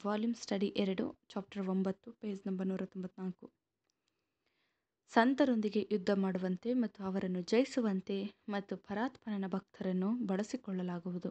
volume study ಎರಡು chapter ಒಂಬತ್ತು page number ನೂರ ತೊಂಬತ್ನಾಲ್ಕು ಸಂತರೊಂದಿಗೆ ಯುದ್ಧ ಮಾಡುವಂತೆ ಮತ್ತು ಅವರನ್ನು ಜಯಿಸುವಂತೆ ಮತ್ತು ಪರಾತ್ಪರನ ಭಕ್ತರನ್ನು ಬಳಸಿಕೊಳ್ಳಲಾಗುವುದು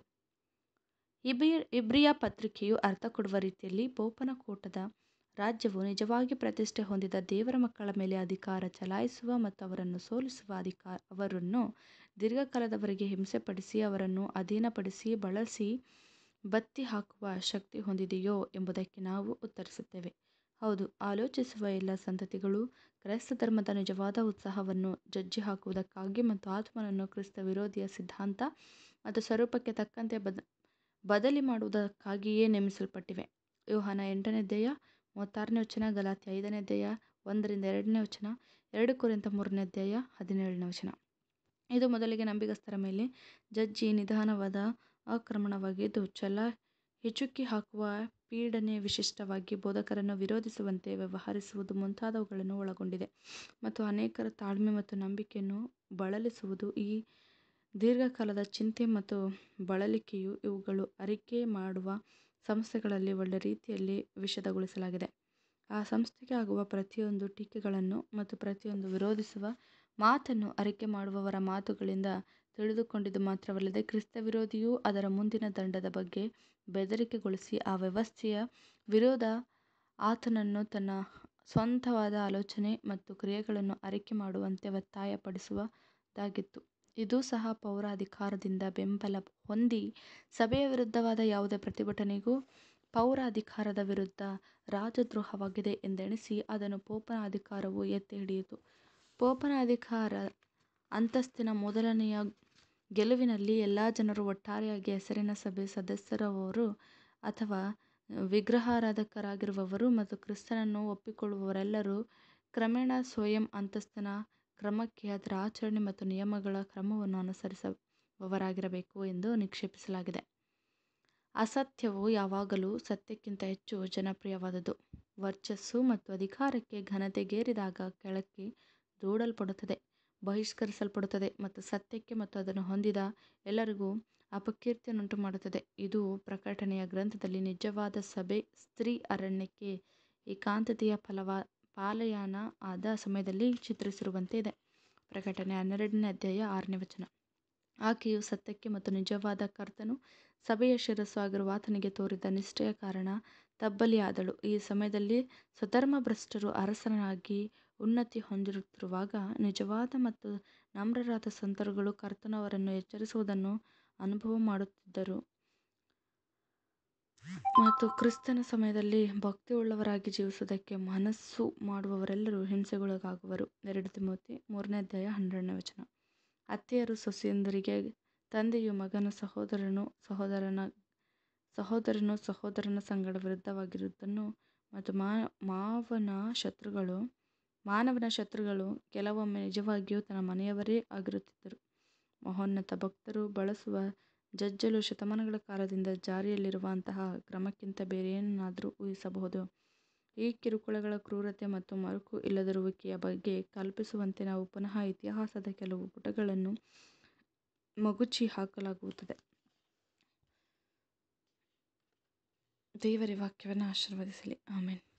ಇಬ್ರಿಯ ಇಬ್ರಿಯ ಪತ್ರಿಕೆಯು ಅರ್ಥ ಕೊಡುವ ರೀತಿಯಲ್ಲಿ ಪೋಪನ ಕೂಟದ ರಾಜ್ಯವು ನಿಜವಾಗಿ ಪ್ರತಿಷ್ಠೆ ಹೊಂದಿದ ದೇವರ ಮಕ್ಕಳ ಮೇಲೆ ಅಧಿಕಾರ ಚಲಾಯಿಸುವ ಮತ್ತು ಅವರನ್ನು ಸೋಲಿಸುವ ಅಧಿಕಾರ ಅವರನ್ನು ದೀರ್ಘಕಾಲದವರೆಗೆ ಹಿಂಸೆಪಡಿಸಿ ಅವರನ್ನು ಅಧೀನಪಡಿಸಿ ಬಳಸಿ ಬತ್ತಿ ಹಾಕುವ ಶಕ್ತಿ ಹೊಂದಿದೆಯೋ ಎಂಬುದಕ್ಕೆ ನಾವು ಉತ್ತರಿಸುತ್ತೇವೆ ಹೌದು ಆಲೋಚಿಸುವ ಎಲ್ಲ ಸಂತತಿಗಳು ಕ್ರೈಸ್ತ ಧರ್ಮದ ನಿಜವಾದ ಉತ್ಸಾಹವನ್ನು ಜಜ್ಜಿ ಹಾಕುವುದಕ್ಕಾಗಿ ಮತ್ತು ಆತ್ಮನನ್ನು ಕ್ರಿಸ್ತ ವಿರೋಧಿಯ ಸಿದ್ಧಾಂತ ಮತ್ತು ಸ್ವರೂಪಕ್ಕೆ ತಕ್ಕಂತೆ ಬದ ಬದಲಿ ಮಾಡುವುದಕ್ಕಾಗಿಯೇ ನೇಮಿಸಲ್ಪಟ್ಟಿವೆ ಯೋಹಾನ ಎಂಟನೇ ಅಧ್ಯಾಯ ಮೂವತ್ತಾರನೇ ವಚನ ಗಲಾತಿ ಐದನೇ ಅಧ್ಯಾಯ ಒಂದರಿಂದ ಎರಡನೇ ವಚನ ಎರಡು ಕುರಿತ ಮೂರನೇ ಅಧ್ಯಾಯ ಹದಿನೇಳನೇ ವಚನ ಇದು ಮೊದಲಿಗೆ ನಂಬಿಗಸ್ತರ ಮೇಲೆ ಜಜ್ಜಿ ನಿಧಾನವಾದ ಆಕ್ರಮಣವಾಗಿದ್ದು ಛಲ ಹಿಚುಕಿ ಹಾಕುವ ಪೀಡನೆ ವಿಶಿಷ್ಟವಾಗಿ ಬೋಧಕರನ್ನು ವಿರೋಧಿಸುವಂತೆ ವ್ಯವಹರಿಸುವುದು ಮುಂತಾದವುಗಳನ್ನು ಒಳಗೊಂಡಿದೆ ಮತ್ತು ಅನೇಕರ ತಾಳ್ಮೆ ಮತ್ತು ನಂಬಿಕೆಯನ್ನು ಬಳಲಿಸುವುದು ಈ ದೀರ್ಘಕಾಲದ ಚಿಂತೆ ಮತ್ತು ಬಳಲಿಕೆಯು ಇವುಗಳು ಅರಿಕೆ ಮಾಡುವ ಸಂಸ್ಥೆಗಳಲ್ಲಿ ಒಳ್ಳೆ ರೀತಿಯಲ್ಲಿ ವಿಷದಗೊಳಿಸಲಾಗಿದೆ ಆ ಸಂಸ್ಥೆಗೆ ಆಗುವ ಪ್ರತಿಯೊಂದು ಟೀಕೆಗಳನ್ನು ಮತ್ತು ಪ್ರತಿಯೊಂದು ವಿರೋಧಿಸುವ ಮಾತನ್ನು ಅರಿಕೆ ಮಾಡುವವರ ಮಾತುಗಳಿಂದ ತಿಳಿದುಕೊಂಡಿದ್ದು ಮಾತ್ರವಲ್ಲದೆ ಕ್ರಿಸ್ತ ವಿರೋಧಿಯು ಅದರ ಮುಂದಿನ ದಂಡದ ಬಗ್ಗೆ ಬೆದರಿಕೆಗೊಳಿಸಿ ಆ ವ್ಯವಸ್ಥೆಯ ವಿರೋಧ ಆತನನ್ನು ತನ್ನ ಸ್ವಂತವಾದ ಆಲೋಚನೆ ಮತ್ತು ಕ್ರಿಯೆಗಳನ್ನು ಅರಿಕೆ ಮಾಡುವಂತೆ ಒತ್ತಾಯಪಡಿಸುವುದಾಗಿತ್ತು ಇದು ಸಹ ಪೌರ ಅಧಿಕಾರದಿಂದ ಬೆಂಬಲ ಹೊಂದಿ ಸಭೆಯ ವಿರುದ್ಧವಾದ ಯಾವುದೇ ಪ್ರತಿಭಟನೆಗೂ ಪೌರ ಅಧಿಕಾರದ ವಿರುದ್ಧ ರಾಜದ್ರೋಹವಾಗಿದೆ ಎಂದೆಣಿಸಿ ಅದನ್ನು ಪೋಪನ ಅಧಿಕಾರವು ಎತ್ತಿ ಹಿಡಿಯಿತು ಪೋಪನ ಅಧಿಕಾರ ಅಂತಸ್ತಿನ ಮೊದಲನೆಯ ಗೆಲುವಿನಲ್ಲಿ ಎಲ್ಲ ಜನರು ಒಟ್ಟಾರೆಯಾಗಿ ಹೆಸರಿನ ಸಭೆ ಸದಸ್ಯರವರು ಅಥವಾ ವಿಗ್ರಹಾರಾಧಕರಾಗಿರುವವರು ಮತ್ತು ಕ್ರಿಸ್ತನನ್ನು ಒಪ್ಪಿಕೊಳ್ಳುವವರೆಲ್ಲರೂ ಕ್ರಮೇಣ ಸ್ವಯಂ ಅಂತಸ್ತಿನ ಕ್ರಮಕ್ಕೆ ಅದರ ಆಚರಣೆ ಮತ್ತು ನಿಯಮಗಳ ಕ್ರಮವನ್ನು ಅನುಸರಿಸುವವರಾಗಿರಬೇಕು ಎಂದು ನಿಕ್ಷೇಪಿಸಲಾಗಿದೆ ಅಸತ್ಯವು ಯಾವಾಗಲೂ ಸತ್ಯಕ್ಕಿಂತ ಹೆಚ್ಚು ಜನಪ್ರಿಯವಾದುದು ವರ್ಚಸ್ಸು ಮತ್ತು ಅಧಿಕಾರಕ್ಕೆ ಘನತೆಗೇರಿದಾಗ ಕೆಳಕ್ಕೆ ದೂಡಲ್ಪಡುತ್ತದೆ ಬಹಿಷ್ಕರಿಸಲ್ಪಡುತ್ತದೆ ಮತ್ತು ಸತ್ಯಕ್ಕೆ ಮತ್ತು ಅದನ್ನು ಹೊಂದಿದ ಎಲ್ಲರಿಗೂ ಅಪಕೀರ್ತಿಯನ್ನುಂಟು ಮಾಡುತ್ತದೆ ಇದು ಪ್ರಕಟಣೆಯ ಗ್ರಂಥದಲ್ಲಿ ನಿಜವಾದ ಸಭೆ ಸ್ತ್ರೀ ಅರಣ್ಯಕ್ಕೆ ಏಕಾಂತತೆಯ ಫಲವಾ ಪಾಲಯಾನ ಆದ ಸಮಯದಲ್ಲಿ ಚಿತ್ರಿಸಿರುವಂತೆ ಇದೆ ಪ್ರಕಟಣೆ ಹನ್ನೆರಡನೇ ಅಧ್ಯಾಯ ಆರನೇ ವಚನ ಆಕೆಯು ಸತ್ಯಕ್ಕೆ ಮತ್ತು ನಿಜವಾದ ಕರ್ತನು ಸಭೆಯ ಶಿರಸ್ಸು ಆಗಿರುವ ಆತನಿಗೆ ತೋರಿದ ನಿಷ್ಠೆಯ ಕಾರಣ ತಬ್ಬಲಿಯಾದಳು ಈ ಸಮಯದಲ್ಲಿ ಸ್ವಧರ್ಮಭ್ರಷ್ಟರು ಅರಸನಾಗಿ ಉನ್ನತಿ ಹೊಂದಿರುತ್ತಿರುವಾಗ ನಿಜವಾದ ಮತ್ತು ನಮ್ರರಾದ ಸಂತರುಗಳು ಕರ್ತನು ಅವರನ್ನು ಎಚ್ಚರಿಸುವುದನ್ನು ಅನುಭವ ಮಾಡುತ್ತಿದ್ದರು ಮತ್ತು ಕ್ರಿಸ್ತನ ಸಮಯದಲ್ಲಿ ಭಕ್ತಿಯುಳ್ಳವರಾಗಿ ಜೀವಿಸುವುದಕ್ಕೆ ಮನಸ್ಸು ಮಾಡುವವರೆಲ್ಲರೂ ಹಿಂಸೆಗೊಳಗಾಗುವರು ಎರಡು ತಿಮೋತಿ ಮೂರನೇ ಅಧ್ಯಾಯ ಹನ್ನೆರಡನೇ ವಚನ ಅತ್ತೆಯರು ಸೊಸೆಯಂದಿರಿಗೆ ತಂದೆಯು ಮಗನ ಸಹೋದರನು ಸಹೋದರನ ಸಹೋದರನು ಸಹೋದರನ ಸಂಗಡ ವಿರುದ್ಧವಾಗಿರುವುದನ್ನು ಮತ್ತು ಮಾ ಮಾವನ ಶತ್ರುಗಳು ಮಾನವನ ಶತ್ರುಗಳು ಕೆಲವೊಮ್ಮೆ ನಿಜವಾಗಿಯೂ ತನ್ನ ಮನೆಯವರೇ ಆಗಿರುತ್ತಿದ್ದರು ಮಹೋನ್ನತ ಭಕ್ತರು ಬಳಸುವ ಜಜ್ಜಲು ಶತಮಾನಗಳ ಕಾಲದಿಂದ ಜಾರಿಯಲ್ಲಿರುವ ಅಂತಹ ಕ್ರಮಕ್ಕಿಂತ ಬೇರೇನನ್ನಾದರೂ ಊಹಿಸಬಹುದು ಈ ಕಿರುಕುಳಗಳ ಕ್ರೂರತೆ ಮತ್ತು ಮರುಕು ಇಲ್ಲದಿರುವಿಕೆಯ ಬಗ್ಗೆ ಕಲ್ಪಿಸುವಂತೆ ನಾವು ಪುನಃ ಇತಿಹಾಸದ ಕೆಲವು ಪುಟಗಳನ್ನು ಮಗುಚಿ ಹಾಕಲಾಗುತ್ತದೆ ದೇವರ ವಾಕ್ಯವನ್ನು ಆಶೀರ್ವದಿಸಲಿ ಆಮೇನ್